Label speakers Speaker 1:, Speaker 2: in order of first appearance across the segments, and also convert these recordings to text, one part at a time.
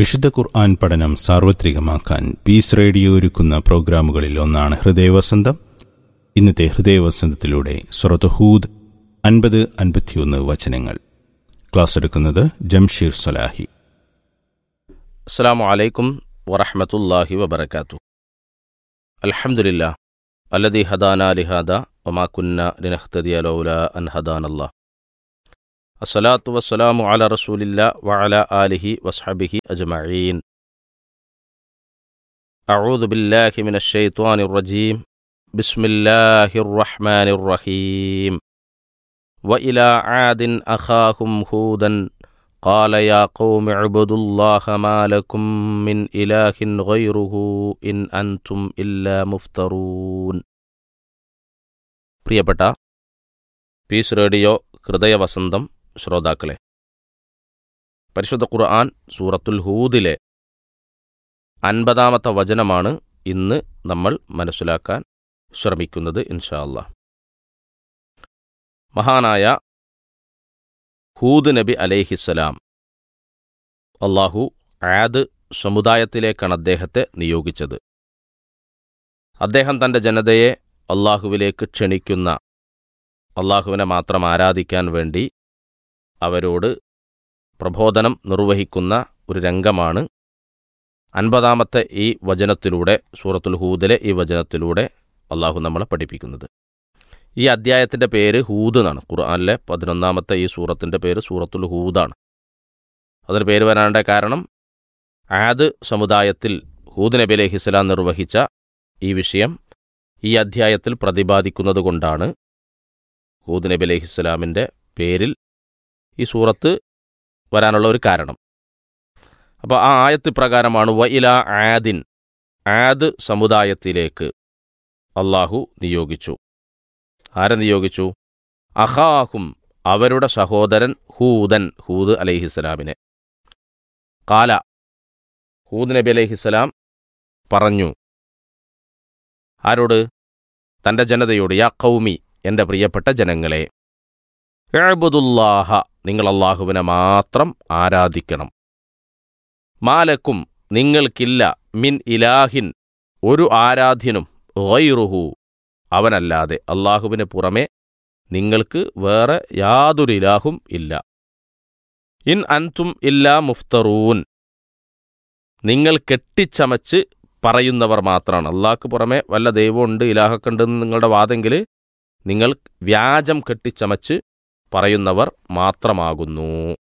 Speaker 1: വിശുദ്ധ ഖുർആൻ പഠനം സാർവത്രികമാക്കാൻ piece radio ഒരുക്കുന്ന പ്രോഗ്രാമുകളിൽ ഒന്നാണ് ഹൃദയവസന്തം ഇന്നത്തെ ഹൃദയവസന്തത്തിലൂടെ സുറത്ത് ഹൂദ് അൻപത് അൻപത്തിയൊന്ന് വചനങ്ങൾ ക്ലാസ് എടുക്കുന്നത് ജംഷീർ സലാഹി
Speaker 2: അസ്സാം വലൈക്കും വറഹമത്തല്ലാഹി വബർക്കാത്തു അൽഹംദുലില്ലാ അല്ലദി ഹദാന ലിഹാദ വമാ കുന്ന ലിനഹ്തദിയ ലൗല അൻ ഹദാനല്ലാ അസ്സലാത്തു വസ്സലാമു അല റസൂലില്ല വഅല ആലിഹി വസ്ഹബിഹി അജ്മഈൻ أعوذ بالله من الشيطان الرجيم بسم الله الرحمن الرحيم وإلى عاد أخاهم هودا قال يا قوم اعبدوا الله ما لكم من إله غيره إن أنتم إلا مفترون പ്രിയപ്പെട്ട പീസ് റേഡിയോ ഹൃദയവസന്തം ശ്രോതാക്കളെ പരിശുദ്ധ ഖുർആൻ സൂറത്തുൽ ഹൂദിലെ അൻപതാമത്തെ വചനമാണ് ഇന്ന് നമ്മൾ മനസ്സിലാക്കാൻ ശ്രമിക്കുന്നത് ഇൻഷാ അല്ലാ മഹാനായ ഹൂദ് നബി അലൈഹിസ്സലാം അള്ളാഹു ആദ് സമുദായത്തിലേക്കാണ് അദ്ദേഹത്തെ നിയോഗിച്ചത് അദ്ദേഹം തന്റെ ജനതയെ അള്ളാഹുവിലേക്ക് ക്ഷണിക്കുന്ന അള്ളാഹുവിനെ മാത്രം ആരാധിക്കാൻ വേണ്ടി അവരോട് പ്രബോധനം നിർവഹിക്കുന്ന ഒരു രംഗമാണ് അൻപതാമത്തെ ഈ വചനത്തിലൂടെ സൂറത്തുൽ ഹൂദിലെ ഈ വചനത്തിലൂടെ അള്ളാഹു നമ്മളെ പഠിപ്പിക്കുന്നത് ഈ അദ്ധ്യായത്തിന്റെ പേര് ഹൂദ് എന്നാണ് ഖുർആനിലെ പതിനൊന്നാമത്തെ ഈ സൂറത്തിന്റെ പേര് സൂറത്തുൽ ഹൂദാണ് അതിന് പേര് വരാനുള്ള കാരണം ആദ് സമുദായത്തിൽ ഹൂദ് നബി അലൈഹി ഇസ്ലാം നിർവഹിച്ച ഈ വിഷയം ഈ അധ്യായത്തിൽ പ്രതിപാദിക്കുന്നത് കൊണ്ടാണ് ഹൂദ് നബി അലൈഹി ഇസ്ലാമിൻ്റെ പേരിൽ ഈ സൂറത്ത് വരാനുള്ള ഒരു കാരണം അപ്പോൾ ആ ആയത്ത് പ്രകാരമാണ് വയില ആദിൻ ആദ് സമുദായത്തിലേക്ക് അള്ളാഹു നിയോഗിച്ചു ആരെ നിയോഗിച്ചു അഹാഹും അവരുടെ സഹോദരൻ ഹൂദൻ ഹൂദ് അലൈഹിസ്സലാമിനെ കാല ഹൂദ് നബി അലൈഹിസ്സലാം പറഞ്ഞു ആരോട് തന്റെ ജനതയോട് യാ കൗമി എന്റെ പ്രിയപ്പെട്ട ജനങ്ങളെ എഴുബുദുല്ലാഹ നിങ്ങൾ അള്ളാഹുവിനെ മാത്രം ആരാധിക്കണം മാലക്കും നിങ്ങൾക്കില്ല മിൻ ഇലാഹിൻ ഒരു ആരാധ്യനും ഗൈറുഹു അവനല്ലാതെ അള്ളാഹുവിന് പുറമെ നിങ്ങൾക്ക് വേറെ യാതൊരു ഇലാഹും ഇല്ല ഇൻ അൻതും ഇല്ലാ മുഫ്തറൂൻ നിങ്ങൾ കെട്ടിച്ചമച്ച് പറയുന്നവർ മാത്രമാണ് അള്ളാഹ്ക്ക് പുറമെ വല്ല ദൈവമുണ്ട് ഇലാഹൊക്കെ ഉണ്ടെന്ന് നിങ്ങളുടെ വാദെങ്കിൽ നിങ്ങൾ വ്യാജം കെട്ടിച്ചമച്ച് പറയുന്നവർ മാത്രമാകുന്നു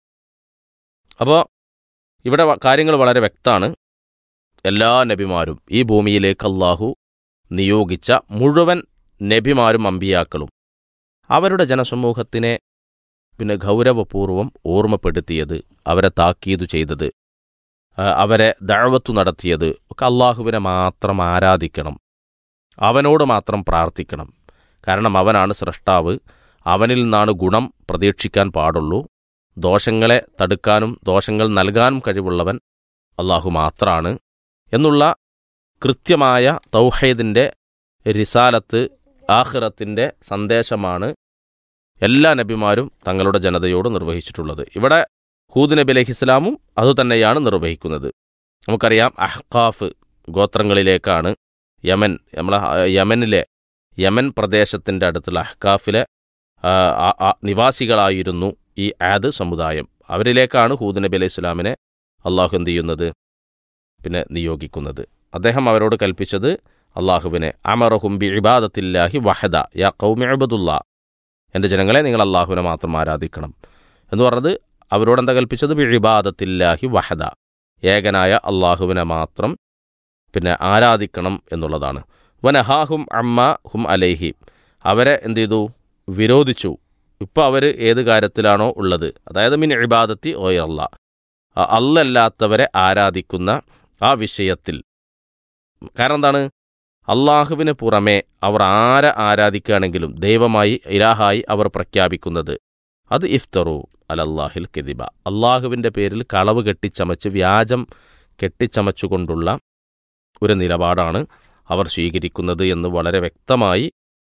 Speaker 2: അപ്പോൾ ഇവിടെ കാര്യങ്ങൾ വളരെ വ്യക്തമാണ് എല്ലാ നബിമാരും ഈ ഭൂമിയിലേക്ക് അള്ളാഹു നിയോഗിച്ച മുഴുവൻ നബിമാരും അമ്പിയാക്കളും അവരുടെ ജനസമൂഹത്തിനെ പിന്നെ ഗൗരവപൂർവം ഓർമ്മപ്പെടുത്തിയത് അവരെ താക്കീതു ചെയ്തത് അവരെ ദഴവത്തു നടത്തിയത് ഒക്കെ അള്ളാഹുവിനെ മാത്രം ആരാധിക്കണം അവനോട് മാത്രം പ്രാർത്ഥിക്കണം കാരണം അവനാണ് സൃഷ്ടാവ് അവനിൽ നിന്നാണ് ഗുണം പ്രതീക്ഷിക്കാൻ പാടുള്ളൂ ദോഷങ്ങളെ തടുക്കാനും ദോഷങ്ങൾ നൽകാനും കഴിവുള്ളവൻ അള്ളാഹു മാത്രാണ് എന്നുള്ള കൃത്യമായ തൗഹീദിൻ്റെ റിസാലത്ത് ആഖിറത്തിൻ്റെ സന്ദേശമാണ് എല്ലാ നബിമാരും തങ്ങളുടെ ജനതയോട് നിർവഹിച്ചിട്ടുള്ളത് ഇവിടെ ഹൂദ് നബി അലഹിസ്ലാമും അതുതന്നെയാണ് നിർവഹിക്കുന്നത് നമുക്കറിയാം അഹ്ഖാഫ് ഗോത്രങ്ങളിലേക്കാണ് യമൻ നമ്മളെ യമനിലെ യമൻ പ്രദേശത്തിൻ്റെ അടുത്തുള്ള അഹ്കാഫിലെ നിവാസികളായിരുന്നു ഈ ആദ് സമുദായം അവരിലേക്കാണ് ഹൂദ് നബി അലൈഹി സ്വലാമിനെ അള്ളാഹു എന്ത് ചെയ്യുന്നത് പിന്നെ നിയോഗിക്കുന്നത് അദ്ദേഹം അവരോട് കൽപ്പിച്ചത് അള്ളാഹുവിനെ അമറഹും ബി ഇബാദത്തില്ലാഹി വഹദ യാ കൗമി അബദുല്ല എൻ്റെ ജനങ്ങളെ നിങ്ങൾ അള്ളാഹുവിനെ മാത്രം ആരാധിക്കണം എന്ന് പറഞ്ഞത് അവരോട് എന്താ കൽപ്പിച്ചത് ബി ഇബാദത്തില്ലാഹി വഹദ ഏകനായ അള്ളാഹുവിനെ മാത്രം പിന്നെ ആരാധിക്കണം എന്നുള്ളതാണ് വനഹാഹും അമ്മ ഹും അലൈഹി അവരെ എന്ത് ചെയ്തു വിരോധിച്ചു ഇപ്പോൾ അവർ ഏത് കാര്യത്തിലാണോ ഉള്ളത് അതായത് മിൻ ഇബാദത്തി ഓയല്ല അല്ലല്ലാത്തവരെ ആരാധിക്കുന്ന ആ വിഷയത്തിൽ കാരണം എന്താണ് അള്ളാഹുവിന് പുറമെ അവർ ആരെ ആരാധിക്കുകയാണെങ്കിലും ദൈവമായി ഇലാഹായി അവർ പ്രഖ്യാപിക്കുന്നത് അത് ഇഫ്തറു അലല്ലാഹിൽ കെതിബ അള്ളാഹുവിൻ്റെ പേരിൽ കളവ് കെട്ടിച്ചമച്ച് വ്യാജം കെട്ടിച്ചമച്ചുകൊണ്ടുള്ള ഒരു നിലപാടാണ് അവർ സ്വീകരിക്കുന്നത് എന്ന് വളരെ വ്യക്തമായി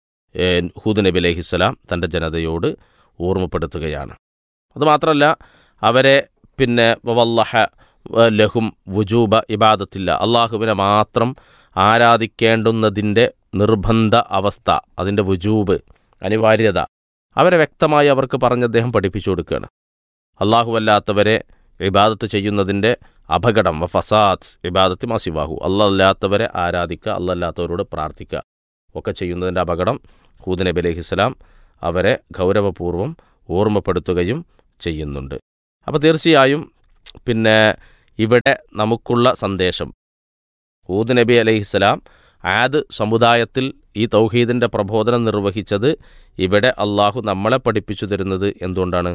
Speaker 2: ഹൂദ് നബി അലഹിസ്സലാം തൻ്റെ ജനതയോട് ഓർമ്മപ്പെടുത്തുകയാണ് അതുമാത്രമല്ല അവരെ പിന്നെ വല്ലഹ വ- ലഹും വുജൂബ ഇബാദത്തില്ല അള്ളാഹുവിനെ മാത്രം ആരാധിക്കേണ്ടുന്നതിൻ്റെ നിർബന്ധ അവസ്ഥ അതിൻ്റെ വുജൂബ് അനിവാര്യത അവരെ വ്യക്തമായി അവർക്ക് പറഞ്ഞ് അദ്ദേഹം പഠിപ്പിച്ചു കൊടുക്കുകയാണ് അല്ലാഹുവല്ലാത്തവരെ ഇബാദത്ത് ചെയ്യുന്നതിൻ്റെ അപകടം വ ഫസാദ് ഇബാദത്തി മാസിവാഹു അല്ലാത്തവരെ ആരാധിക്കുക അല്ലല്ലാത്തവരോട് പ്രാർത്ഥിക്കുക ഒക്കെ ചെയ്യുന്നതിൻ്റെ അപകടം ഹൂദ് നബി അലൈഹിസ്സലാം അവരെ ഗൗരവപൂർവ്വം ഓർമ്മപ്പെടുത്തുകയും ചെയ്യുന്നുണ്ട് അപ്പോൾ തീർച്ചയായും പിന്നെ ഇവിടെ നമുക്കുള്ള സന്ദേശം ഹൂദ് നബി അലൈഹിസ്സലാം ആദ് സമുദായത്തിൽ ഈ തൗഹീദിൻ്റെ പ്രബോധനം നിർവഹിച്ചത് ഇവിടെ അള്ളാഹു നമ്മളെ പഠിപ്പിച്ചു തരുന്നത് എന്തുകൊണ്ടാണ്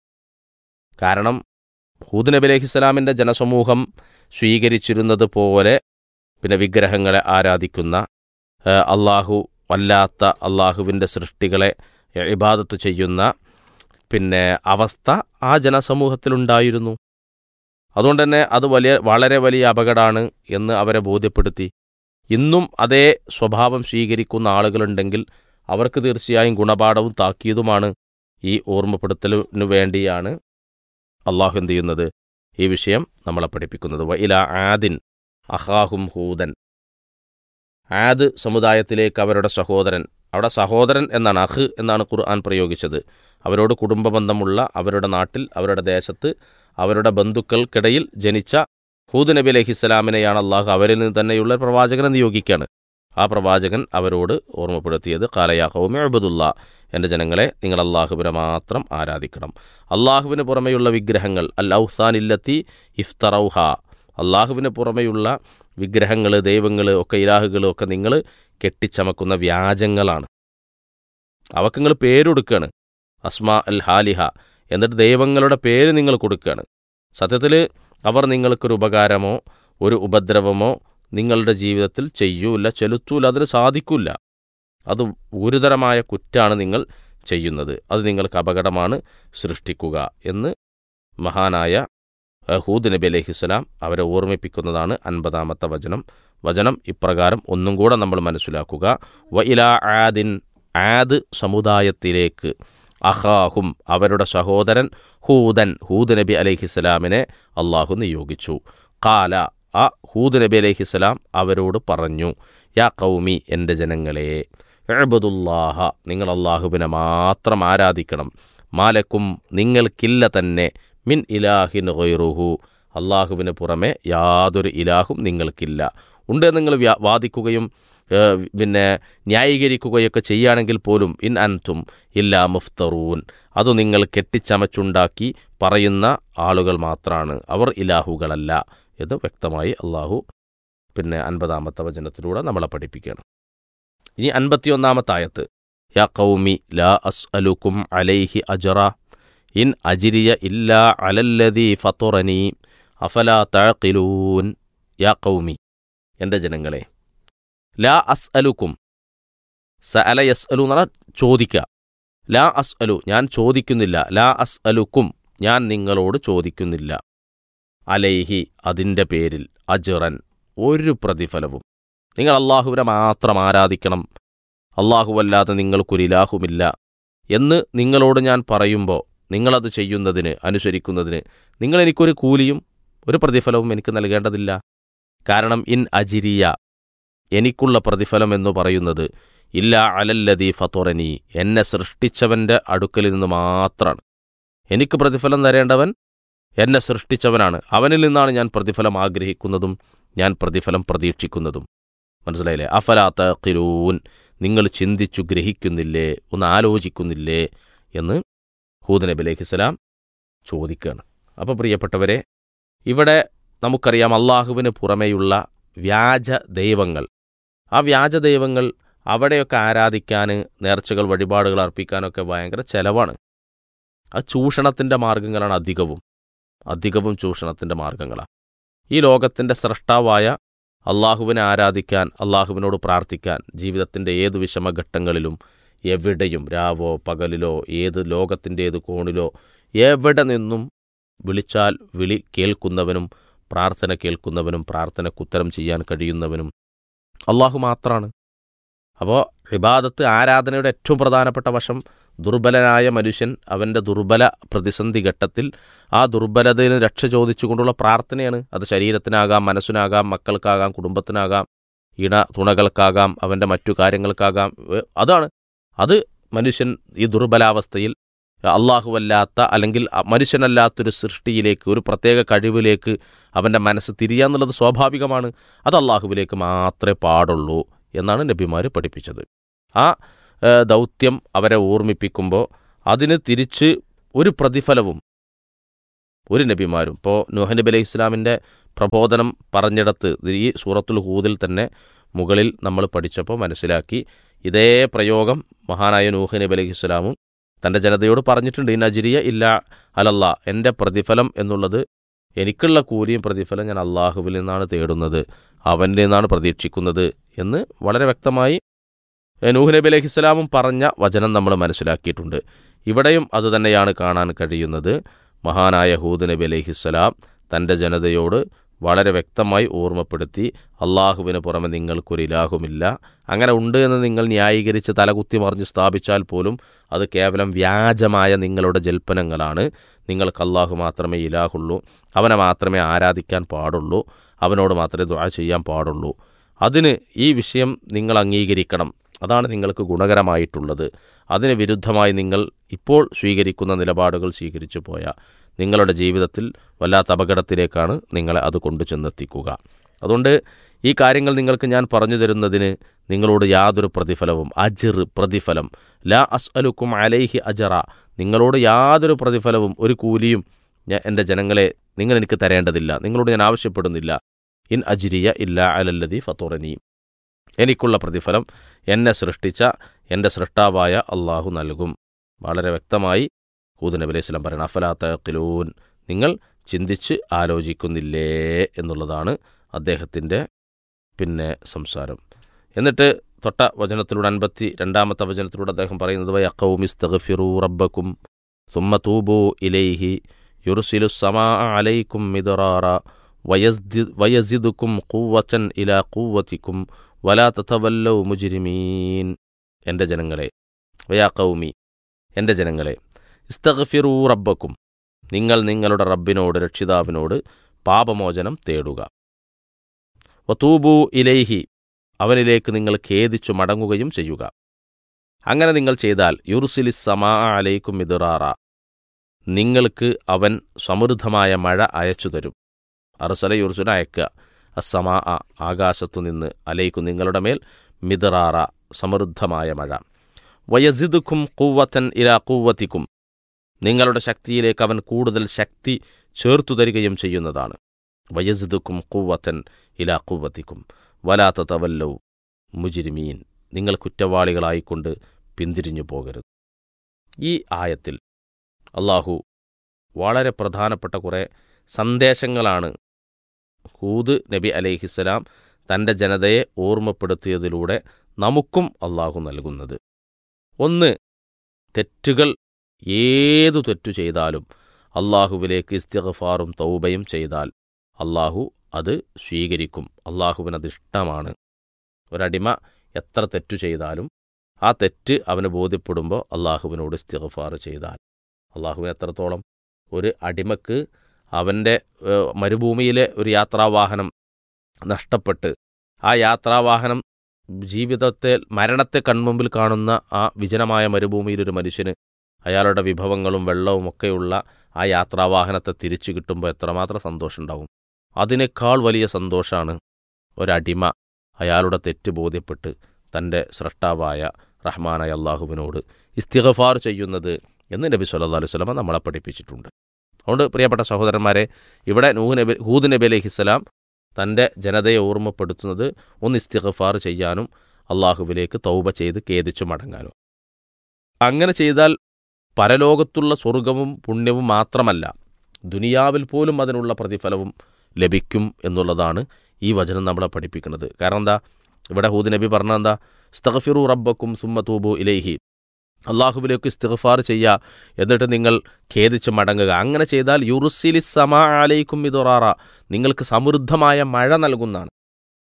Speaker 2: കാരണം ഹൂദ് നബി അലൈഹിസ്സലാമിൻ്റെ ജനസമൂഹം സ്വീകരിച്ചിരുന്നത് പോലെ പിന്നെ വിഗ്രഹങ്ങളെ ആരാധിക്കുന്ന ഏഹ്, അള്ളാഹു അല്ലാത്ത അള്ളാഹുവിൻ്റെ സൃഷ്ടികളെ ഇബാദത്ത് ചെയ്യുന്ന പിന്നെ അവസ്ഥ ആ ജനസമൂഹത്തിലുണ്ടായിരുന്നു അതുകൊണ്ട് തന്നെ അത് വലിയ വളരെ വലിയ അപകടമാണ് എന്ന് അവരെ ബോധ്യപ്പെടുത്തി ഇന്നും അതേ സ്വഭാവം സ്വീകരിക്കുന്ന ആളുകളുണ്ടെങ്കിൽ അവർക്ക് തീർച്ചയായും ഗുണപാഠവും താക്കീതുമാണ് ഈ ഓർമ്മപ്പെടുത്തലിനു വേണ്ടിയാണ് അള്ളാഹു എന്ത് ചെയ്യുന്നത് ഈ വിഷയം നമ്മളെ പഠിപ്പിക്കുന്നത് വഇല ആദിൻ അഹാഹും ഹൂദൻ ആദ് സമുദായത്തിലേക്ക് അവരുടെ സഹോദരൻ അവിടെ സഹോദരൻ എന്നാണ് അഹ് എന്നാണ് ഖുർആൻ പ്രയോഗിച്ചത് അവരോട് കുടുംബബന്ധമുള്ള അവരുടെ നാട്ടിൽ അവരുടെ ദേശത്ത് അവരുടെ ബന്ധുക്കൾക്കിടയിൽ ജനിച്ച ഹൂദ് നബി അലഹിസ്സലാമിനെയാണ് അള്ളാഹു അവരിൽ നിന്ന് തന്നെയുള്ള പ്രവാചകനെ നിയോഗിക്കുകയാണ് ആ പ്രവാചകൻ അവരോട് ഓർമ്മപ്പെടുത്തിയത് കാലയാഹവും എഴുബദുല്ല എൻ്റെ ജനങ്ങളെ നിങ്ങൾ അള്ളാഹുവിനെ മാത്രം ആരാധിക്കണം അള്ളാഹുവിന് പുറമെയുള്ള വിഗ്രഹങ്ങൾ അൽ ഔസാനില്ലത്തി ഇഫ്തറൌഹ അള്ളാഹുവിന് പുറമെയുള്ള വിഗ്രഹങ്ങൾ ദൈവങ്ങൾ ഒക്കെ ഇലാഹുകൾ ഒക്കെ നിങ്ങൾ കെട്ടിച്ചമക്കുന്ന വ്യാജങ്ങളാണ് അവക്ക് നിങ്ങൾ പേരൊടുക്കുകയാണ് അസ്മാ അൽ ഹാലിഹ എന്നിട്ട് ദൈവങ്ങളുടെ പേര് നിങ്ങൾ കൊടുക്കുകയാണ് സത്യത്തിൽ അവർ നിങ്ങൾക്കൊരു ഉപകാരമോ ഒരു ഉപദ്രവമോ നിങ്ങളുടെ ജീവിതത്തിൽ ചെയ്യൂല ചെലുത്തൂല അതിന് സാധിക്കില്ല അത് ഗുരുതരമായ കുറ്റാണ് നിങ്ങൾ ചെയ്യുന്നത് അത് നിങ്ങൾക്ക് അപകടമാണ് സൃഷ്ടിക്കുക എന്ന് മഹാനായ ഏഹ്, ഹൂദ് നബി അലൈഹിസ്സലാം അവരെ ഓർമ്മിപ്പിക്കുന്നതാണ് അൻപതാമത്തെ വചനം വചനം ഇപ്രകാരം ഒന്നും കൂടെ നമ്മൾ മനസ്സിലാക്കുക വ ഇലാ ആദിൻ ആദ് സമുദായത്തിലേക്ക് അഹാഹും അവരുടെ സഹോദരൻ ഹൂദൻ ഹൂദ് നബി അലൈഹിസ്സലാമിനെ അള്ളാഹു നിയോഗിച്ചു കാല ആ ഹൂദ് നബി അലൈഹിസ്സലാം അവരോട് പറഞ്ഞു യാ കൗമി എൻ്റെ ജനങ്ങളെ എഴുബദുല്ലാഹ നിങ്ങൾ അള്ളാഹുവിനെ മാത്രം ആരാധിക്കണം മാലക്കും നിങ്ങൾക്കില്ല തന്നെ മിൻ ഇലാഹിൻ ഗൈറുഹു അള്ളാഹുവിന് പുറമെ യാതൊരു ഇലാഹും നിങ്ങൾക്കില്ല ഉണ്ട് നിങ്ങൾ വ്യാ- വാദിക്കുകയും ഏഹ്, പിന്നെ ന്യായീകരിക്കുകയൊക്കെ ചെയ്യുകയാണെങ്കിൽ പോലും ഇൻ അൻതും ഇല്ലാ മുഫ്തറൂൻ അത് നിങ്ങൾ കെട്ടിച്ചമച്ചുണ്ടാക്കി പറയുന്ന ആളുകൾ മാത്രമാണ് അവർ ഇലാഹുകളല്ല എന്ന് വ്യക്തമായി അള്ളാഹു പിന്നെ അൻപതാമത്തെ വചനത്തിലൂടെ നമ്മളെ പഠിപ്പിക്കുകയാണ് ഇനി അൻപത്തിയൊന്നാമത്തെ ആയത്ത് യാ കൗമി ലാ അസ് അലുക്കും അലൈഹി അജറ ഇൻ അജിരിയ ഇല്ലാ അലല്ലദീ ഫത്തുറനി അഫലാ തഴക്കിലൂൻ യാ കൗമി എൻ്റെ ജനങ്ങളെ ലാ അസ് അലുക്കും സ അല യസ് അലു എന്ന് പറഞ്ഞാൽ ചോദിക്കുക ലാ അസ് അലു ഞാൻ ചോദിക്കുന്നില്ല ലാ അസ് അലുക്കും ഞാൻ നിങ്ങളോട് ചോദിക്കുന്നില്ല അലൈഹി അതിൻ്റെ പേരിൽ അജറൻ ഒരു പ്രതിഫലവും നിങ്ങൾ അള്ളാഹുവിനെ മാത്രം ആരാധിക്കണം അള്ളാഹുവല്ലാതെ നിങ്ങൾക്കൊരു ഇലാഹുമില്ല എന്ന് നിങ്ങളോട് ഞാൻ പറയുമ്പോൾ നിങ്ങളത് ചെയ്യുന്നതിന് അനുസരിക്കുന്നതിന് നിങ്ങൾ എനിക്കൊരു കൂലിയും ഒരു പ്രതിഫലവും എനിക്ക് നൽകേണ്ടതില്ല കാരണം ഇൻ അജിരിയ എനിക്കുള്ള പ്രതിഫലം എന്ന് പറയുന്നത് ഇല്ല അലല്ലദീ ഫത്തുറനി എന്നെ സൃഷ്ടിച്ചവന്റെ അടുക്കൽ നിന്ന് മാത്രമാണ് എനിക്ക് പ്രതിഫലം തരേണ്ടവൻ എന്നെ സൃഷ്ടിച്ചവനാണ് അവനിൽ നിന്നാണ് ഞാൻ പ്രതിഫലം ആഗ്രഹിക്കുന്നതും ഞാൻ പ്രതിഫലം പ്രതീക്ഷിക്കുന്നതും മനസ്സിലായില്ലേ അഫലാത്ത കിരൂൻ നിങ്ങൾ ചിന്തിച്ചു ഗ്രഹിക്കുന്നില്ലേ ഒന്ന് ആലോചിക്കുന്നില്ലേ എന്ന് ഹൂദ് നബി അലൈഹിസ്സലാം ചോദിക്കുകയാണ് അപ്പോൾ പ്രിയപ്പെട്ടവരെ ഇവിടെ നമുക്കറിയാം അള്ളാഹുവിന് പുറമെയുള്ള വ്യാജ ദൈവങ്ങൾ ആ വ്യാജ ദൈവങ്ങൾ അവിടെയൊക്കെ ആരാധിക്കാൻ നേർച്ചകൾ വഴിപാടുകൾ അർപ്പിക്കാനൊക്കെ ഭയങ്കര ചെലവാണ് ആ ചൂഷണത്തിൻ്റെ മാർഗങ്ങളാണ് അധികവും അധികവും ചൂഷണത്തിൻ്റെ മാർഗങ്ങളാണ് ഈ ലോകത്തിൻ്റെ സ്രഷ്ടാവായ അള്ളാഹുവിനെ ആരാധിക്കാൻ അള്ളാഹുവിനോട് പ്രാർത്ഥിക്കാൻ ജീവിതത്തിൻ്റെ ഏതു വിഷമഘട്ടങ്ങളിലും എവിടെയും രാവോ പകലിലോ ഏത് ലോകത്തിൻ്റെ ഏത് കോണിലോ എവിടെ നിന്നും വിളിച്ചാൽ വിളി കേൾക്കുന്നവനും പ്രാർത്ഥന കേൾക്കുന്നവനും പ്രാർത്ഥനയ്ക്ക് ഉത്തരം ചെയ്യാൻ കഴിയുന്നവനും അള്ളാഹു മാത്രമാണ് അപ്പോൾ ഇബാദത്ത് ആരാധനയുടെ ഏറ്റവും പ്രധാനപ്പെട്ട വശം ദുർബലനായ മനുഷ്യൻ അവൻ്റെ ദുർബല പ്രതിസന്ധി ഘട്ടത്തിൽ ആ ദുർബലതയിൽ നിന്ന് രക്ഷ ചോദിച്ചുകൊണ്ടുള്ള പ്രാർത്ഥനയാണ് അത് ശരീരത്തിനാകാം മനസ്സിനാകാം മക്കൾക്കാകാം കുടുംബത്തിനാകാം ഇണ തുണകൾക്കാകാം അവൻ്റെ മറ്റു കാര്യങ്ങൾക്കാകാം ഏ, അതാണ് അത് മനുഷ്യൻ ഈ ദുർബലാവസ്ഥയിൽ അള്ളാഹുവല്ലാത്ത അല്ലെങ്കിൽ അ- മനുഷ്യനല്ലാത്തൊരു സൃഷ്ടിയിലേക്ക് ഒരു പ്രത്യേക കഴിവിലേക്ക് അവൻ്റെ മനസ്സ് തിരിയാന്നുള്ളത് സ്വാഭാവികമാണ് അത് അള്ളാഹുവിലേക്ക് മാത്രമേ പാടുള്ളൂ എന്നാണ് നബിമാർ പഠിപ്പിച്ചത് ആ ഏ, ദൗത്യം അവരെ ഓർമ്മിപ്പിക്കുമ്പോൾ അതിന് തിരിച്ച് ഒരു പ്രതിഫലവും ഒരു നബിമാരും ഇപ്പോൾ നൂഹ് നബി അലൈഹി ഇസ്ലാമിൻ്റെ പ്രബോധനം പറഞ്ഞിടത്ത് ഈ സൂറത്തുൽ ഹൂദിൽ തന്നെ മുകളിൽ നമ്മൾ പഠിച്ചപ്പോൾ മനസ്സിലാക്കി ഇതേ പ്രയോഗം മഹാനായ നൂഹ് നബി അലൈഹി ഇസ്ലാമും തൻ്റെ ജനതയോട് പറഞ്ഞിട്ടുണ്ട് ഈ നജിരിയ ഇല്ല അലല്ല എൻ്റെ പ്രതിഫലം എന്നുള്ളത് എനിക്കുള്ള കൂലിയും പ്രതിഫലം ഞാൻ അള്ളാഹുവിൽ നിന്നാണ് തേടുന്നത് അവനിൽ നിന്നാണ് പ്രതീക്ഷിക്കുന്നത് എന്ന് വളരെ വ്യക്തമായി ഏ, നൂഹ് നബി അലൈഹി ഇസ്ലാമും പറഞ്ഞ വചനം നമ്മൾ മനസ്സിലാക്കിയിട്ടുണ്ട് ഇവിടെയും അതുതന്നെയാണ് കാണാൻ കഴിയുന്നത് മഹാനായ ഹൂദ് നബി അലൈഹിസ്സലാം തൻ്റെ ജനതയോട് വളരെ വ്യക്തമായി ഓർമ്മപ്പെടുത്തി അള്ളാഹുവിന് പുറമെ നിങ്ങൾക്കൊരു ഇലാഹുമില്ല അങ്ങനെ ഉണ്ട് എന്ന് നിങ്ങൾ ന്യായീകരിച്ച് തലകുത്തി മറിഞ്ഞ് സ്ഥാപിച്ചാൽ പോലും അത് കേവലം വ്യാജമായ നിങ്ങളുടെ ജൽപ്പനങ്ങളാണ് നിങ്ങൾക്ക് അള്ളാഹു മാത്രമേ ഇലാഹുള്ളൂ അവനെ മാത്രമേ ആരാധിക്കാൻ പാടുള്ളൂ അവനോട് മാത്രമേ ദുആ ചെയ്യാൻ പാടുള്ളൂ അതിന് ഈ വിഷയം നിങ്ങൾ അംഗീകരിക്കണം അതാണ് നിങ്ങൾക്ക് ഗുണകരമായിട്ടുള്ളത് അതിന് വിരുദ്ധമായി നിങ്ങൾ ഇപ്പോൾ സ്വീകരിക്കുന്ന നിലപാടുകൾ സ്വീകരിച്ചു പോയ നിങ്ങളുടെ ജീവിതത്തിൽ വല്ലാത്ത അപകടത്തിലേക്കാണ് നിങ്ങളെ അത് കൊണ്ടു ചെന്നെത്തിക്കുക അതുകൊണ്ട് ഈ കാര്യങ്ങൾ നിങ്ങൾക്ക് ഞാൻ പറഞ്ഞു തരുന്നതിന് നിങ്ങളോട് യാതൊരു പ്രതിഫലവും അജിർ പ്രതിഫലം ലാ അസ് അലുക്കും അലൈഹി അജറ നിങ്ങളോട് യാതൊരു പ്രതിഫലവും ഒരു കൂലിയും ഞാൻ എൻ്റെ ജനങ്ങളെ നിങ്ങൾ എനിക്ക് തരേണ്ടതില്ല നിങ്ങളോട് ഞാൻ ആവശ്യപ്പെടുന്നില്ല ഇൻ അജിരിയ ഇല്ല അലല്ലതി ഫത്തോറനി എനിക്കുള്ള പ്രതിഫലം എന്നെ സൃഷ്ടിച്ച എൻ്റെ സൃഷ്ടാവായ അള്ളാഹു നൽകും വളരെ വ്യക്തമായി ഹൂദ് നബി അലൈഹി സ്വലം പറയുന്നത് അഫലാത്തലൂൻ നിങ്ങൾ ചിന്തിച്ച് ആലോചിക്കുന്നില്ലേ എന്നുള്ളതാണ് അദ്ദേഹത്തിൻ്റെ പിന്നെ സംസാരം എന്നിട്ട് തൊട്ട വചനത്തിലൂടെ അൻപത്തി രണ്ടാമത്തെ വചനത്തിലൂടെ അദ്ദേഹം പറയുന്നത് വൈ അക്കൗമിസ്തഗഫിറു റബ്ബക്കും സുമ്മ തൂബു ഇലൈഹി യുർസിലു സമാ അലൈക്കും മിദറാറ വയസ്ദി വയസിദുക്കും കൂവച്ചൻ ഇല കൂവത്തിക്കും വലാ തതവല്ലൗ മുജിരിമീൻ എൻ്റെ ജനങ്ങളെ വയാ കൗമി എൻ്റെ ജനങ്ങളെ ഇസ്തഗ്ഫിറൂ റബ്ബക്കും നിങ്ങൾ നിങ്ങളുടെ റബ്ബിനോട് രക്ഷിതാവിനോട് പാപമോചനം തേടുക വതൂബു ഇലൈഹി അവനിലേക്ക് നിങ്ങൾ ഖേദിച്ചു മടങ്ങുകയും ചെയ്യുക അങ്ങനെ നിങ്ങൾ ചെയ്താൽ യുർസിലിസ് സമാ അലൈക്കും മിദറാറ നിങ്ങൾക്ക് അവൻ സമൃദ്ധമായ മഴ അയച്ചു തരും അറുസല യുർസുന അയക്കുക അസമാ ആകാശത്തു നിന്ന് അലൈക്കും നിങ്ങളുടെ മേൽ മിദറാറ സമൃദ്ധമായ മഴ വയസിദുക്കും കൂവത്തൻ ഇല കൂവത്തിക്കും നിങ്ങളുടെ ശക്തിയിലേക്ക് അവൻ കൂടുതൽ ശക്തി ചേർത്തു തരികയും ചെയ്യുന്നതാണ് വയസിദുക്കും കൂവത്തൻ ഇല കൂവത്തിക്കും വലാത്ത തവല്ലൗ മുജിരിമീൻ നിങ്ങൾ കുറ്റവാളികളായിക്കൊണ്ട് പിന്തിരിഞ്ഞു പോകരുത് ഈ ആയത്തിൽ അള്ളാഹു വളരെ പ്രധാനപ്പെട്ട കുറേ സന്ദേശങ്ങളാണ് ഹൂദ് നബി അലൈഹിസ്സലാം തൻ്റെ ജനതയെ ഓർമ്മപ്പെടുത്തിയതിലൂടെ നമുക്കും അള്ളാഹു നൽകുന്നത് ഒന്ന് തെറ്റുകൾ ഏതു തെറ്റു ചെയ്താലും അള്ളാഹുവിലേക്ക് ഇസ്തിഗ്ഫാറും തൗബയും ചെയ്താൽ അള്ളാഹു അത് സ്വീകരിക്കും അള്ളാഹുവിനത് ഇഷ്ടമാണ് ഒരടിമ എത്ര തെറ്റു ചെയ്താലും ആ തെറ്റ് അവന് ബോധ്യപ്പെടുമ്പോൾ അള്ളാഹുവിനോട് ഇസ്തിഗ്ഫാർ ചെയ്താൽ അള്ളാഹുവിന് എത്രത്തോളം ഒരു അടിമക്ക് അവൻ്റെ ഏഹ്, മരുഭൂമിയിലെ ഒരു യാത്രാവാഹനം നഷ്ടപ്പെട്ട് ആ യാത്രാവാഹനം ജീവിതത്തെ മരണത്തെ കൺമുമ്പിൽ കാണുന്ന ആ വിജനമായ മരുഭൂമിയിൽ ഒരു മനുഷ്യന് അയാളുടെ വിഭവങ്ങളും വെള്ളവും ഒക്കെയുള്ള ആ യാത്രാവാഹനത്തെ തിരിച്ചു കിട്ടുമ്പോൾ എത്രമാത്രം സന്തോഷമുണ്ടാവും അതിനേക്കാൾ വലിയ സന്തോഷമാണ് ഒരടിമ അയാളുടെ തെറ്റ് ബോധ്യപ്പെട്ട് തൻ്റെ സൃഷ്ടാവായ റഹ്മാനായ അള്ളാഹുവിനോട് ഇസ്തിഗഫാർ ചെയ്യുന്നത് എന്ന് നബി സല്ലല്ലാഹു അലൈഹി വസല്ലമ നമ്മളെ പഠിപ്പിച്ചിട്ടുണ്ട് അതുകൊണ്ട് പ്രിയപ്പെട്ട സഹോദരന്മാരെ ഇവിടെ നൂഹ് നബി ഹൂദ് നബി അലൈഹിസ്സലാം തൻ്റെ ജനതയെ ഓർമ്മപ്പെടുത്തുന്നത് ഒന്ന് ഇസ്തിഗഫാർ ചെയ്യാനും അള്ളാഹുവിലേക്ക് തൗബ ചെയ്ത് ഖേദിച്ചു മടങ്ങാനും അങ്ങനെ ചെയ്താൽ പരലോകത്തുള്ള സ്വർഗവും പുണ്യവും മാത്രമല്ല ദുനിയാവിൽ പോലും അതിനുള്ള പ്രതിഫലവും ലഭിക്കും എന്നുള്ളതാണ് ഈ വചനം നമ്മളെ പഠിപ്പിക്കുന്നത് കാരണം എന്താ ഇവിടെ ഹൂദ് നബി പറഞ്ഞ എന്താ സ്തഗഫിറു റബ്ബക്കും സുമ്മ തൂബു ഇലൈഹി അള്ളാഹുവിലേക്ക് ഇസ്തിഗ്ഫാർ ചെയ്യുക എന്നിട്ട് നിങ്ങൾ ഖേദിച്ച് മടങ്ങുക അങ്ങനെ ചെയ്താൽ യുറുസിലി സമാ അലൈക്കും ഇതൊറാറ നിങ്ങൾക്ക് സമൃദ്ധമായ മഴ നൽകുന്നതാണ്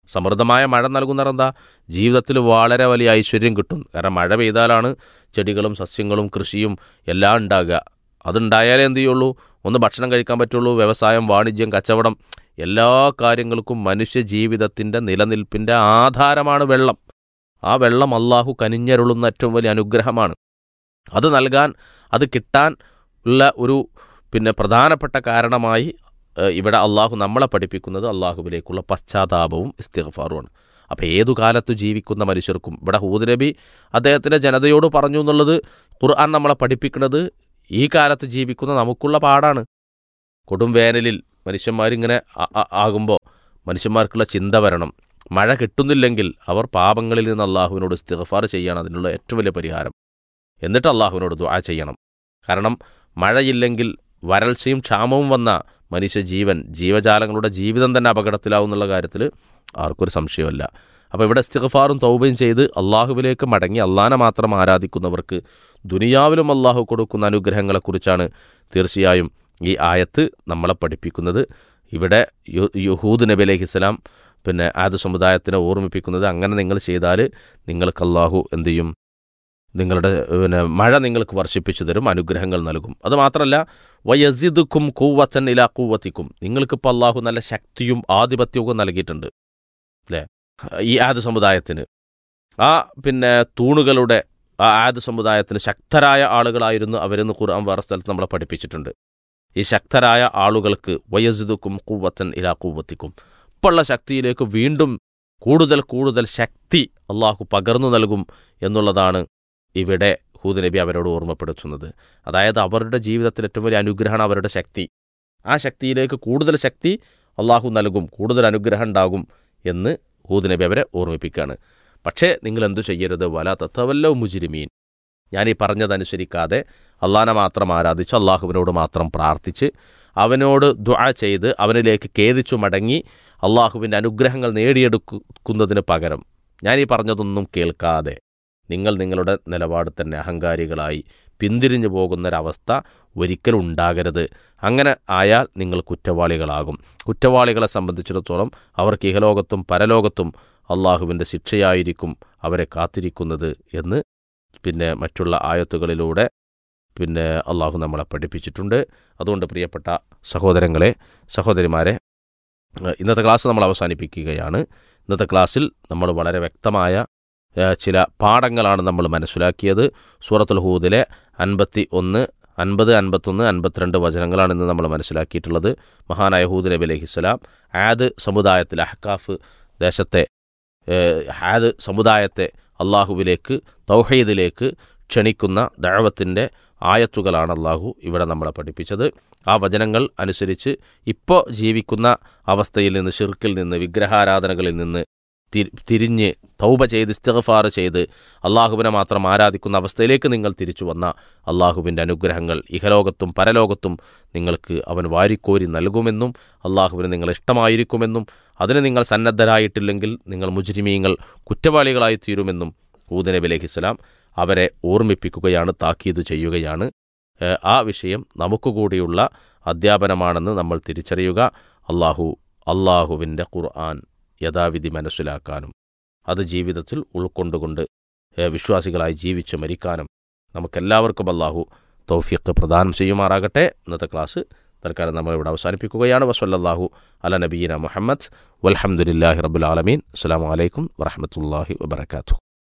Speaker 2: സമൃദ്ധമായ മഴ നൽകുന്നത് എന്താ ജീവിതത്തിൽ വളരെ വലിയ ഐശ്വര്യം കിട്ടും കാരണം മഴ പെയ്താലാണ് ചെടികളും സസ്യങ്ങളും കൃഷിയും എല്ലാം ഉണ്ടാകുക അതുണ്ടായാലേ എന്ത് ചെയ്യുള്ളൂ ഒന്ന് ഭക്ഷണം കഴിക്കാൻ പറ്റുള്ളൂ വ്യവസായം വാണിജ്യം കച്ചവടം എല്ലാ കാര്യങ്ങൾക്കും മനുഷ്യ ജീവിതത്തിൻ്റെ നിലനിൽപ്പിൻ്റെ ആധാരമാണ് വെള്ളം ആ വെള്ളം അള്ളാഹു കനിഞ്ഞരുളുന്ന ഏറ്റവും വലിയ അനുഗ്രഹമാണ് അത് നൽകാൻ അത് കിട്ടാൻ ഉള്ള ഒരു പിന്നെ പ്രധാനപ്പെട്ട കാരണമായി ഏഹ്, ഇവിടെ അള്ളാഹു നമ്മളെ പഠിപ്പിക്കുന്നത് അള്ളാഹുവിലേക്കുള്ള പശ്ചാത്താപവും ഇസ്തിഗ്ഫാറുമാണ് അപ്പോൾ ഏതു കാലത്ത് ജീവിക്കുന്ന മനുഷ്യർക്കും ഇവിടെ ഹൂദ് നബി അദ്ദേഹത്തിൻ്റെ ജനതയോട് പറഞ്ഞു എന്നുള്ളത് ഖുർആൻ നമ്മളെ പഠിപ്പിക്കുന്നത് ഈ കാലത്ത് ജീവിക്കുന്ന നമുക്കുള്ള പാടാണ് കൊടും വേനലിൽ മനുഷ്യന്മാരിങ്ങനെ ആ- ആ- ആകുമ്പോൾ മനുഷ്യന്മാർക്കുള്ള ചിന്ത വരണം മഴ കിട്ടുന്നില്ലെങ്കിൽ അവർ പാപങ്ങളിൽ നിന്ന് അള്ളാഹുവിനോട് ഇസ്തിഗ്ഫാർ ചെയ്യാണ് അതിനുള്ള ഏറ്റവും വലിയ പരിഹാരം എന്നിട്ട് അള്ളാഹുവിനോട് ദുആ ചെയ്യണം കാരണം മഴയില്ലെങ്കിൽ വരൾച്ചയും ക്ഷാമവും വന്ന മനുഷ്യ ജീവൻ ജീവജാലങ്ങളുടെ ജീവിതം തന്നെ അപകടത്തിലാവും എന്നുള്ള കാര്യത്തിൽ ആർക്കൊരു സംശയമല്ല അപ്പോൾ ഇവിടെ ഇസ്തിഗ്ഫാറും തൗബയും ചെയ്ത് അള്ളാഹുവിലേക്ക് മടങ്ങി അള്ളാഹനെ മാത്രം ആരാധിക്കുന്നവർക്ക് ദുനിയാവിലും അള്ളാഹു കൊടുക്കുന്ന അനുഗ്രഹങ്ങളെക്കുറിച്ചാണ് തീർച്ചയായും ഈ ആയത്ത് നമ്മളെ പഠിപ്പിക്കുന്നത് ഇവിടെ യു- യഹൂദ് നബി അലൈഹി ഇസ്ലാം പിന്നെ ആദ് സമുദായത്തിനെ ഓർമ്മിപ്പിക്കുന്നത് അങ്ങനെ നിങ്ങൾ ചെയ്താൽ നിങ്ങൾക്ക് അള്ളാഹു എന്ത് ചെയ്യും നിങ്ങളുടെ പിന്നെ മഴ നിങ്ങൾക്ക് വർഷിപ്പിച്ചു തരും അനുഗ്രഹങ്ങൾ നൽകും അത് മാത്രമല്ല വയസിദുക്കും കൂവത്തൻ ഇലാ കൂവത്തിക്കും നിങ്ങൾക്കിപ്പോൾ അള്ളാഹു നല്ല ശക്തിയും ആധിപത്യവും നൽകിയിട്ടുണ്ട് അല്ലേ ഈ ആദ് സമുദായത്തിന് ആ പിന്നെ തൂണുകളുടെ ആ ആദ് സമുദായത്തിന് ശക്തരായ ആളുകളായിരുന്നു അവരെന്ന് ഖുർആൻ വേറെ സ്ഥലത്ത് നമ്മളെ പഠിപ്പിച്ചിട്ടുണ്ട് ഈ ശക്തരായ ആളുകൾക്ക് വയസിദുക്കും കൂവത്തൻ ഇലാ കൂവത്തിക്കും ഇപ്പോഴുള്ള ശക്തിയിലേക്ക് വീണ്ടും കൂടുതൽ കൂടുതൽ ശക്തി അള്ളാഹു പകർന്നു നൽകും എന്നുള്ളതാണ് ഇവിടെ ഹൂദ് നബി അവരോട് ഓർമ്മപ്പെടുത്തുന്നത് അതായത് അവരുടെ ജീവിതത്തിൽ ഏറ്റവും വലിയ അനുഗ്രഹമാണ് അവരുടെ ശക്തി ആ ശക്തിയിലേക്ക് കൂടുതൽ ശക്തി അള്ളാഹു നൽകും കൂടുതൽ അനുഗ്രഹം ഉണ്ടാകും എന്ന് ഹൂദ് നബി അവരെ ഓർമ്മിപ്പിക്കുകയാണ് പക്ഷേ നിങ്ങൾ എന്തു ചെയ്യരുത് വല തത്തവല്ലോ മുജിരിമീൻ ഞാൻ ഈ പറഞ്ഞതനുസരിക്കാതെ അള്ളാഹനെ മാത്രം ആരാധിച്ച് അള്ളാഹുവിനോട് മാത്രം പ്രാർത്ഥിച്ച് അവനോട് ദുആ ചെയ്ത് അവനിലേക്ക് ഖേദിച്ചു മടങ്ങി അള്ളാഹുവിൻ്റെ അനുഗ്രഹങ്ങൾ നേടിയെടുക്കുന്നതിന് പകരം ഞാൻ ഈ പറഞ്ഞതൊന്നും കേൾക്കാതെ നിങ്ങൾ നിങ്ങളുടെ നിലപാട് തന്നെ അഹങ്കാരികളായി പിന്തിരിഞ്ഞു പോകുന്നൊരവസ്ഥ ഒരിക്കലും ഉണ്ടാകരുത് അങ്ങനെ ആയാൽ നിങ്ങൾ കുറ്റവാളികളാകും കുറ്റവാളികളെ സംബന്ധിച്ചിടത്തോളം അവർക്ക് ഇഹലോകത്തും പരലോകത്തും അള്ളാഹുവിൻ്റെ ശിക്ഷയായിരിക്കും അവരെ കാത്തിരിക്കുന്നത് എന്ന് പിന്നെ മറ്റുള്ള ആയത്തുകളിലൂടെ പിന്നെ അള്ളാഹു നമ്മളെ പഠിപ്പിച്ചിട്ടുണ്ട് അതുകൊണ്ട് പ്രിയപ്പെട്ട സഹോദരങ്ങളെ സഹോദരിമാരെ ഏഹ് ഇന്നത്തെ ക്ലാസ് നമ്മൾ അവസാനിപ്പിക്കുകയാണ് ഇന്നത്തെ ക്ലാസ്സിൽ നമ്മൾ വളരെ വ്യക്തമായ ഏഹ് ചില പാഠങ്ങളാണ് നമ്മൾ മനസ്സിലാക്കിയത് സൂറത്തുൽ ഹൂദിലെ അൻപത്തി ഒന്ന് അൻപത് അൻപത്തൊന്ന് അൻപത്തിരണ്ട് വചനങ്ങളാണ് ഇന്ന് നമ്മൾ മനസ്സിലാക്കിയിട്ടുള്ളത് മഹാനായ ഹൂദ് നബി അലഹിസ്സലാം ആദ് സമുദായത്തിൽ അഹ്കാഫ് ദേശത്തെ ഏഹ് ഹാദ് സമുദായത്തെ അള്ളാഹുവിലേക്ക് തൗഹീദിലേക്ക് ക്ഷണിക്കുന്ന ദഴവത്തിൻ്റെ ആയത്തുകളാണ് അള്ളാഹു ഇവിടെ നമ്മളെ പഠിപ്പിച്ചത് ആ വചനങ്ങൾ അനുസരിച്ച് ഇപ്പോൾ ജീവിക്കുന്ന അവസ്ഥയിൽ നിന്ന് ഷിർക്കിൽ നിന്ന് വിഗ്രഹാരാധനകളിൽ നിന്ന് തി- തിരിഞ്ഞ് തൗബ ചെയ്ത് ഇസ്തിഗ്ഫാർ ചെയ്ത് അള്ളാഹുവിനെ മാത്രം ആരാധിക്കുന്ന അവസ്ഥയിലേക്ക് നിങ്ങൾ തിരിച്ചു വന്ന അള്ളാഹുവിൻ്റെ അനുഗ്രഹങ്ങൾ ഇഹലോകത്തും പരലോകത്തും നിങ്ങൾക്ക് അവൻ വാരിക്കോരി നൽകുമെന്നും അള്ളാഹുവിന് നിങ്ങൾ ഇഷ്ടമായിരിക്കുമെന്നും അതിന് നിങ്ങൾ സന്നദ്ധരായിട്ടില്ലെങ്കിൽ നിങ്ങൾ മുജ്രിമീങ്ങൾ കുറ്റവാളികളായി തീരുമെന്നും ഊദ് നബി അലൈഹി സ്വലാം അവരെ ഓർമ്മിപ്പിക്കുകയാണ് താക്കീത് ചെയ്യുകയാണ് ഏഹ് ആ വിഷയം നമുക്ക് കൂടിയുള്ള അധ്യാപനമാണെന്ന് നമ്മൾ തിരിച്ചറിയുക അള്ളാഹു അള്ളാഹുവിൻ്റെ ഖുർആൻ യഥാവിധി മനസ്സിലാക്കാനും അത് ജീവിതത്തിൽ ഉൾക്കൊണ്ടുകൊണ്ട് ഏഹ് വിശ്വാസികളായി ജീവിച്ച് മരിക്കാനും നമുക്കെല്ലാവർക്കും അള്ളാഹു തൗഫീഖ് പ്രദാനം ചെയ്യുമാറാകട്ടെ ഇന്നത്തെ ക്ലാസ് തൽക്കാലം നമ്മൾ ഇവിടെ അവസാനിപ്പിക്കുകയാണ് വസല്ലാഹു അല നബീന മുഹമ്മദ് വൽഹമുല്ലാഹി റബുൽ ആലമീൻ അസ്സാം വലൈക്കും വറഹമത്തല്ലാഹി വബർക്കാത്തു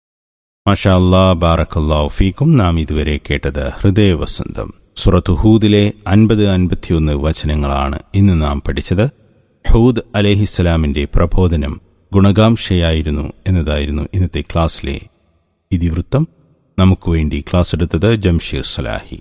Speaker 1: മാഷാ അല്ലാ ബാറക്കല്ലാഹു ഫീക്കും നാം ഇതുവരെ കേട്ടത് ഹൃദയവസന്തം സുറത്ത് ഹൂദിലെ അൻപത് അൻപത്തിയൊന്ന് വചനങ്ങളാണ് ഇന്ന് നാം പഠിച്ചത് ഹൂദ് അലേഹിസ്സലാമിന്റെ പ്രബോധനം ഗുണകാംക്ഷയായിരുന്നു എന്നതായിരുന്നു ഇന്നത്തെ ക്ലാസ്സിലെ ഇതിവൃത്തം നമുക്ക് വേണ്ടി ക്ലാസ് എടുത്തത് ജംഷീർ സലാഹി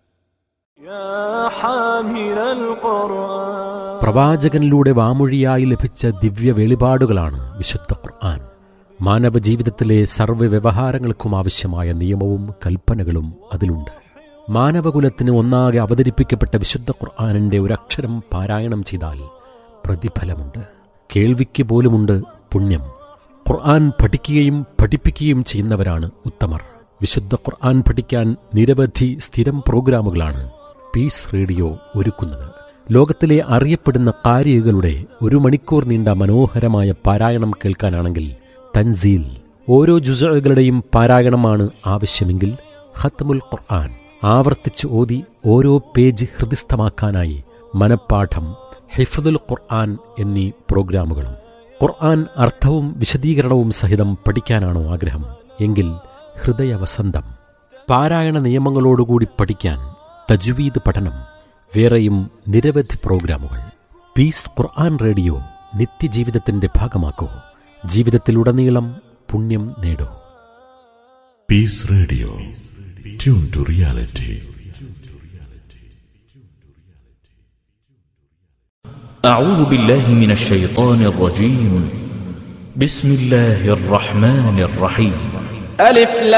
Speaker 3: يا حامل القرآن
Speaker 4: പ്രവാചകനിലൂടെ വാമൊഴിയായി ലഭിച്ച ദിവ്യ വെളിപാടുകളാണ് വിശുദ്ധ ഖുർആൻ മാനവ ജീവിതത്തിലെ സർവ്വ വ്യവഹാരങ്ങൾക്കും ആവശ്യമായ നിയമവും കൽപ്പനകളും അതിലുണ്ട് മാനവകുലത്തിന് ഒന്നാകെ അവതരിപ്പിക്കപ്പെട്ട വിശുദ്ധ ഖുർആാനിൻ്റെ ഒരക്ഷരം പാരായണം ചെയ്താൽ പ്രതിഫലമുണ്ട് കേൾവിക്ക് പോലുമുണ്ട് പുണ്യം ഖുർആൻ പഠിക്കുകയും പഠിപ്പിക്കുകയും ചെയ്യുന്നവരാണ് ഉത്തമർ വിശുദ്ധ ഖുർആൻ പഠിക്കാൻ നിരവധി സ്ഥിരം പ്രോഗ്രാമുകളാണ് പീസ് റേഡിയോ ഒരുക്കുന്നത് ലോകത്തിലെ അറിയപ്പെടുന്ന കാരികളുടെ ഒരു മണിക്കൂർ നീണ്ട മനോഹരമായ പാരായണം കേൾക്കാനാണെങ്കിൽ തൻസീൽ ഓരോ ജുസകളുടെയും പാരായണമാണ് ആവശ്യമെങ്കിൽ ഖത്മുൽ ഖുർആൻ ആവർത്തിച്ച് ഓതി ഓരോ പേജ് ഹൃദിസ്ഥമാക്കാനായി മനപ്പാഠം ഹിഫ്ദുൽ ഖുർആൻ എന്നീ പ്രോഗ്രാമുകളും ഖുർആൻ അർത്ഥവും വിശദീകരണവും സഹിതം പഠിക്കാനാണോ ആഗ്രഹം എങ്കിൽ ഹൃദയവസന്തം പാരായണ നിയമങ്ങളോടുകൂടി പഠിക്കാൻ തജ്വീദ് പഠനം വേറെയും നിരവധി പ്രോഗ്രാമുകൾ പീസ് ഖുർആൻ റേഡിയോ നിത്യജീവിതത്തിന്റെ ഭാഗമാക്കൂ ജീവിതത്തിലുടനീളം പുണ്യം നേടൂ
Speaker 5: Peace Radio. Tune to reality.
Speaker 6: أعوذ بالله من الشيطان الرجيم بسم الله الرحمن الرحيم
Speaker 7: ألف